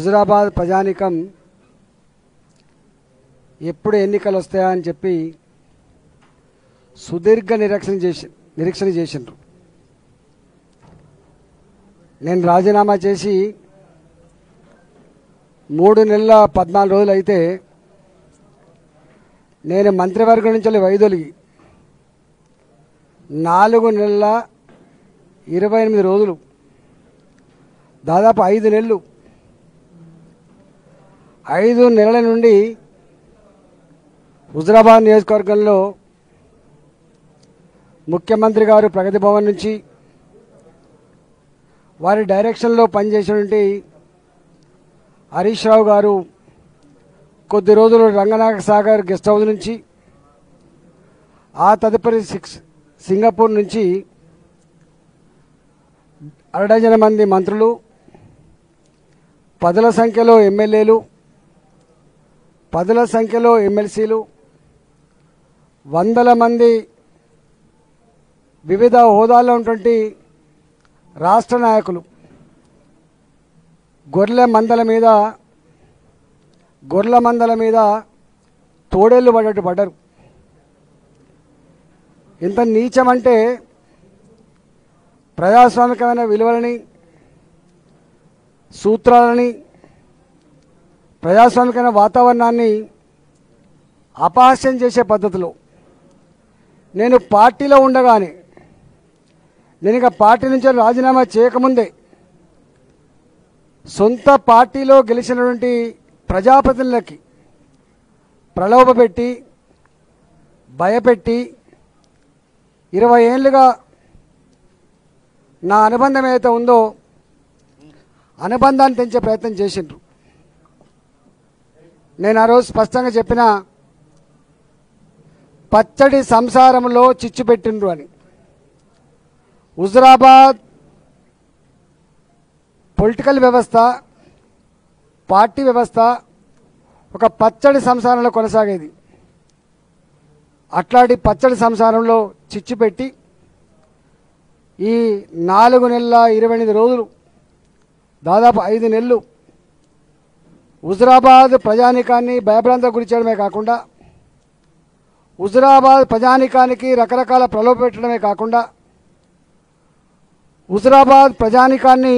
హుజురాబాద్ ప్రజానికం ఎప్పుడు ఎన్నికలు వస్తాయా అని చెప్పి సుదీర్ఘ నిరీక్షణ చేసి నిరీక్షణ చేసిండ్రు నేను రాజీనామా చేసి మూడు నెలల పద్నాలుగు రోజులు అయితే నేను మంత్రివర్గం నుంచి వెళ్ళి వైదొలిగి నాలుగు నెలల ఇరవై ఎనిమిది రోజులు దాదాపు ఐదు నెలలు ఐదు నెలల నుండి హుజరాబాద్ నియోజకవర్గంలో ముఖ్యమంత్రి గారు ప్రగతి భవన్ నుంచి వారి డైరెక్షన్లో పనిచేసినటువంటి హరీష్ రావు గారు కొద్ది రోజులు రంగనాయక సాగర్ గెస్ట్ హౌస్ నుంచి ఆ తదుపరి సిక్స్ సింగపూర్ నుంచి అరడజన మంది మంత్రులు పదుల సంఖ్యలో ఎమ్మెల్యేలు పదుల సంఖ్యలో ఎమ్మెల్సీలు వందల మంది వివిధ హోదాల్లో ఉన్నటువంటి రాష్ట్ర నాయకులు గొర్రెల మందల మీద గొర్రెల మందల మీద తోడేళ్ళు పడ్డట్టు పడ్డరు ఇంత నీచమంటే ప్రజాస్వామికమైన విలువలని సూత్రాలని ప్రజాస్వామికమైన వాతావరణాన్ని అపహాస్యం చేసే పద్ధతిలో నేను పార్టీలో ఉండగానే నేను ఇక పార్టీ నుంచి రాజీనామా చేయకముందే సొంత పార్టీలో గెలిచినటువంటి ప్రజాప్రతినిధులకి ప్రలోభపెట్టి భయపెట్టి ఇరవై ఏళ్ళుగా నా అనుబంధం ఏదైతే ఉందో అనుబంధాన్ని పెంచే ప్రయత్నం చేసిండ్రు నేను ఆ రోజు స్పష్టంగా చెప్పిన పచ్చడి సంసారంలో చిచ్చు పెట్టిండ్రు అని హుజరాబాద్ పొలిటికల్ వ్యవస్థ పార్టీ వ్యవస్థ ఒక పచ్చడి సంసారంలో కొనసాగేది అట్లాంటి పచ్చడి సంసారంలో చిచ్చు పెట్టి ఈ నాలుగు నెలల ఇరవై ఎనిమిది రోజులు దాదాపు ఐదు నెలలు హుజరాబాద్ ప్రజానికాన్ని భయభ్రాంతకు గురి చేయడమే కాకుండా హుజరాబాద్ ప్రజానికానికి రకరకాల ప్రలోభ పెట్టడమే కాకుండా హుజరాబాద్ ప్రజానికాన్ని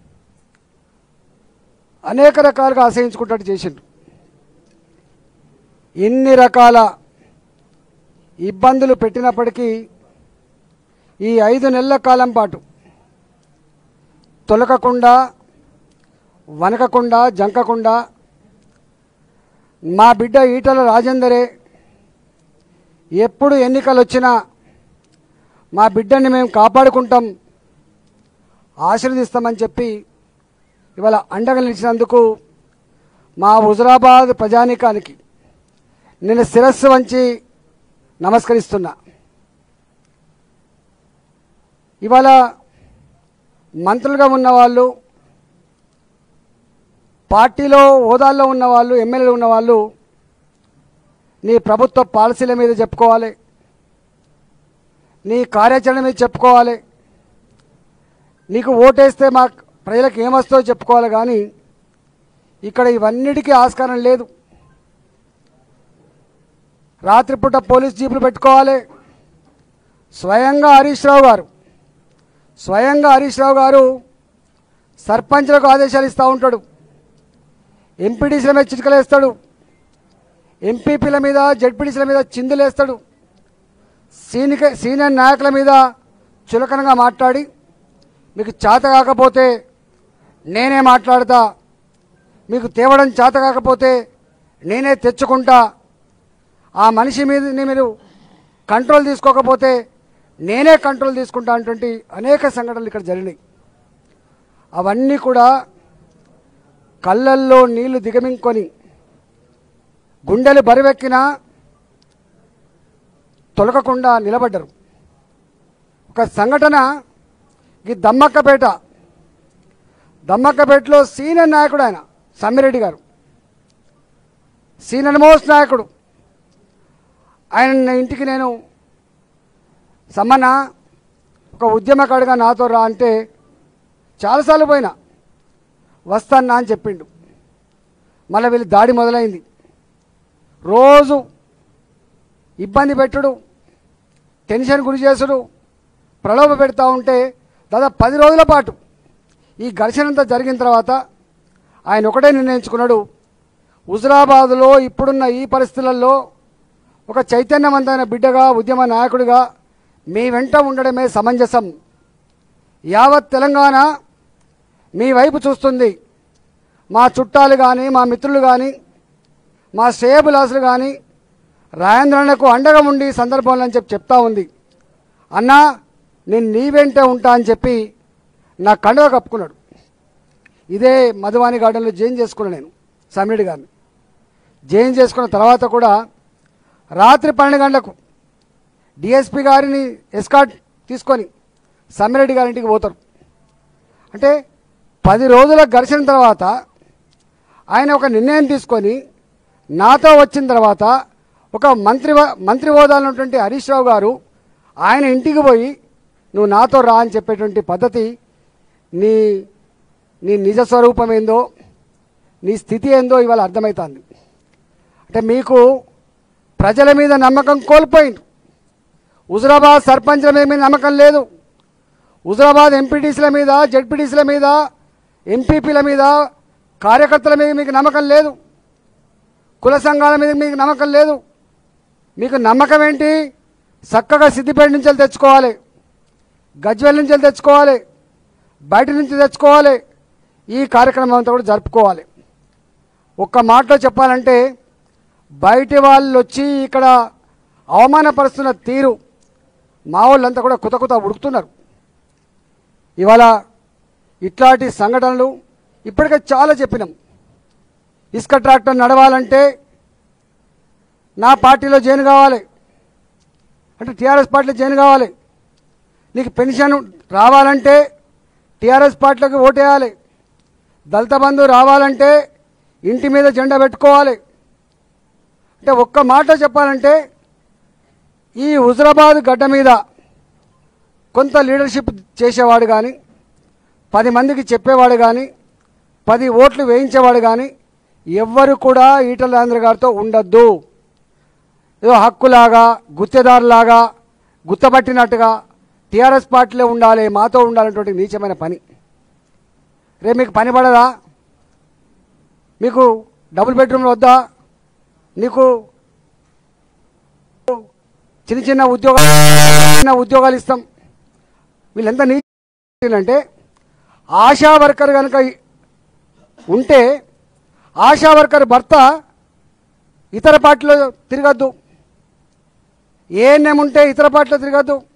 అనేక రకాలుగా ఆశ్రయించుకుంటట్టు చేసిండు ఎన్ని రకాల ఇబ్బందులు పెట్టినప్పటికీ ఈ ఐదు నెలల కాలం పాటు తొలకకుండా వనకకుండా జంకకుండా మా బిడ్డ ఈటల రాజేందరే ఎప్పుడు ఎన్నికలు వచ్చినా మా బిడ్డని మేము కాపాడుకుంటాం ఆశీర్వదిస్తామని చెప్పి ఇవాళ అండగా నిలిచినందుకు మా హుజరాబాద్ ప్రజానీకానికి నేను శిరస్సు వంచి నమస్కరిస్తున్నా ఇవాళ మంత్రులుగా ఉన్నవాళ్ళు పార్టీలో హోదాల్లో ఉన్నవాళ్ళు ఎమ్మెల్యేలు ఉన్నవాళ్ళు నీ ప్రభుత్వ పాలసీల మీద చెప్పుకోవాలి నీ కార్యాచరణ మీద చెప్పుకోవాలి నీకు ఓటేస్తే మా ప్రజలకు ఏమొస్తుందో చెప్పుకోవాలి కానీ ఇక్కడ ఇవన్నిటికీ ఆస్కారం లేదు రాత్రిపూట పోలీస్ జీపులు పెట్టుకోవాలి స్వయంగా హరీష్ రావు గారు స్వయంగా హరీష్ రావు గారు సర్పంచ్లకు ఆదేశాలు ఇస్తూ ఉంటాడు ఎంపీటీసీల మీద చిటికలు వేస్తాడు ఎంపీపీల మీద జడ్పీటీసీల మీద చిందులు వేస్తాడు సీనిక సీనియర్ నాయకుల మీద చులకనగా మాట్లాడి మీకు చేత కాకపోతే నేనే మాట్లాడతా మీకు తేవడం చేత కాకపోతే నేనే తెచ్చుకుంటా ఆ మనిషి మీద మీరు కంట్రోల్ తీసుకోకపోతే నేనే కంట్రోల్ తీసుకుంటా అటువంటి అనేక సంఘటనలు ఇక్కడ జరిగినాయి అవన్నీ కూడా కళ్ళల్లో నీళ్లు దిగమింకొని గుండెలు బరువెక్కినా తొలగకుండా నిలబడ్డరు ఒక సంఘటన ఈ దమ్మక్కపేట దమ్మక్కపేటలో సీనియర్ నాయకుడు ఆయన సమ్మిరెడ్డి గారు సీనియర్ మోస్ట్ నాయకుడు ఆయన ఇంటికి నేను సమ్మన్న ఒక ఉద్యమకాడిగా నాతో రా అంటే చాలాసార్లు పోయినా వస్తానా అని చెప్పిండు మళ్ళీ వీళ్ళు దాడి మొదలైంది రోజు ఇబ్బంది పెట్టుడు టెన్షన్ గురి చేసుడు ప్రలోభ పెడతా ఉంటే దాదాపు పది రోజుల పాటు ఈ ఘర్షణ అంతా జరిగిన తర్వాత ఆయన ఒకటే నిర్ణయించుకున్నాడు హుజరాబాదులో ఇప్పుడున్న ఈ పరిస్థితులలో ఒక చైతన్యవంతమైన బిడ్డగా ఉద్యమ నాయకుడిగా మీ వెంట ఉండడమే సమంజసం యావత్ తెలంగాణ మీ వైపు చూస్తుంది మా చుట్టాలు కానీ మా మిత్రులు కానీ మా శ్రేయబులాసులు కానీ రాజేంద్రన్నకు అండగా ఉండి ఈ సందర్భంలో అని చెప్పి చెప్తా ఉంది అన్నా నేను నీ వెంటే ఉంటా అని చెప్పి నా కండువ కప్పుకున్నాడు ఇదే మధువాణి గార్డెన్లో జైన్ చేసుకున్నాను నేను సమ్మిరెడ్డి గారిని జైన్ చేసుకున్న తర్వాత కూడా రాత్రి పన్నెండు గంటలకు డిఎస్పి గారిని ఎస్కాట్ తీసుకొని సమ్మిరెడ్డి గారింటికి పోతారు అంటే పది రోజుల ఘర్షణ తర్వాత ఆయన ఒక నిర్ణయం తీసుకొని నాతో వచ్చిన తర్వాత ఒక మంత్రి మంత్రి హోదాలో ఉన్నటువంటి హరీష్ రావు గారు ఆయన ఇంటికి పోయి నువ్వు నాతో రా అని చెప్పేటువంటి పద్ధతి నీ నీ నిజ స్వరూపం ఏందో నీ స్థితి ఏందో ఇవాళ అర్థమవుతుంది అంటే మీకు ప్రజల మీద నమ్మకం కోల్పోయింది హుజరాబాద్ సర్పంచ్ల మీద మీకు నమ్మకం లేదు హుజరాబాద్ ఎంపీటీసీల మీద జడ్పీటీసీల మీద ఎంపీపీల మీద కార్యకర్తల మీద మీకు నమ్మకం లేదు కుల సంఘాల మీద మీకు నమ్మకం లేదు మీకు నమ్మకం ఏంటి చక్కగా సిద్దిపేట నుంచి వెళ్ళి తెచ్చుకోవాలి గజ్వెల్ నుంచి వెళ్ళి తెచ్చుకోవాలి బయట నుంచి తెచ్చుకోవాలి ఈ కార్యక్రమం అంతా కూడా జరుపుకోవాలి ఒక్క మాటలో చెప్పాలంటే బయటి వాళ్ళు వచ్చి ఇక్కడ అవమానపరుస్తున్న తీరు మా వాళ్ళంతా కూడా కుత కుత ఉడుకుతున్నారు ఇవాళ ఇట్లాంటి సంఘటనలు ఇప్పటికే చాలా చెప్పినాం ఇసుక ట్రాక్టర్ నడవాలంటే నా పార్టీలో జాయిన్ కావాలి అంటే టీఆర్ఎస్ పార్టీలో జాయిన్ కావాలి నీకు పెన్షన్ రావాలంటే టీఆర్ఎస్ పార్టీలోకి ఓటేయాలి దళిత బంధు రావాలంటే ఇంటి మీద జెండా పెట్టుకోవాలి అంటే ఒక్క మాట చెప్పాలంటే ఈ హుజరాబాద్ గడ్డ మీద కొంత లీడర్షిప్ చేసేవాడు కానీ పది మందికి చెప్పేవాడు కానీ పది ఓట్లు వేయించేవాడు కానీ ఎవ్వరు కూడా ఈటల రాజేంద్ర గారితో ఉండొద్దు ఏదో హక్కులాగా గుత్తేదారులాగా గుత్తపట్టినట్టుగా టీఆర్ఎస్ పార్టీలో ఉండాలి మాతో ఉండాలన్నటువంటి నీచమైన పని రేపు మీకు పని పడదా మీకు డబుల్ బెడ్రూమ్లు వద్దా నీకు చిన్న చిన్న ఉద్యోగాలు చిన్న ఉద్యోగాలు ఇస్తాం వీళ్ళెంత నీతి అంటే ఆశా వర్కర్ కనుక ఉంటే ఆశా వర్కర్ భర్త ఇతర పార్టీలో తిరగద్దు ఏఎన్ఎం ఉంటే ఇతర పార్టీలో తిరగద్దు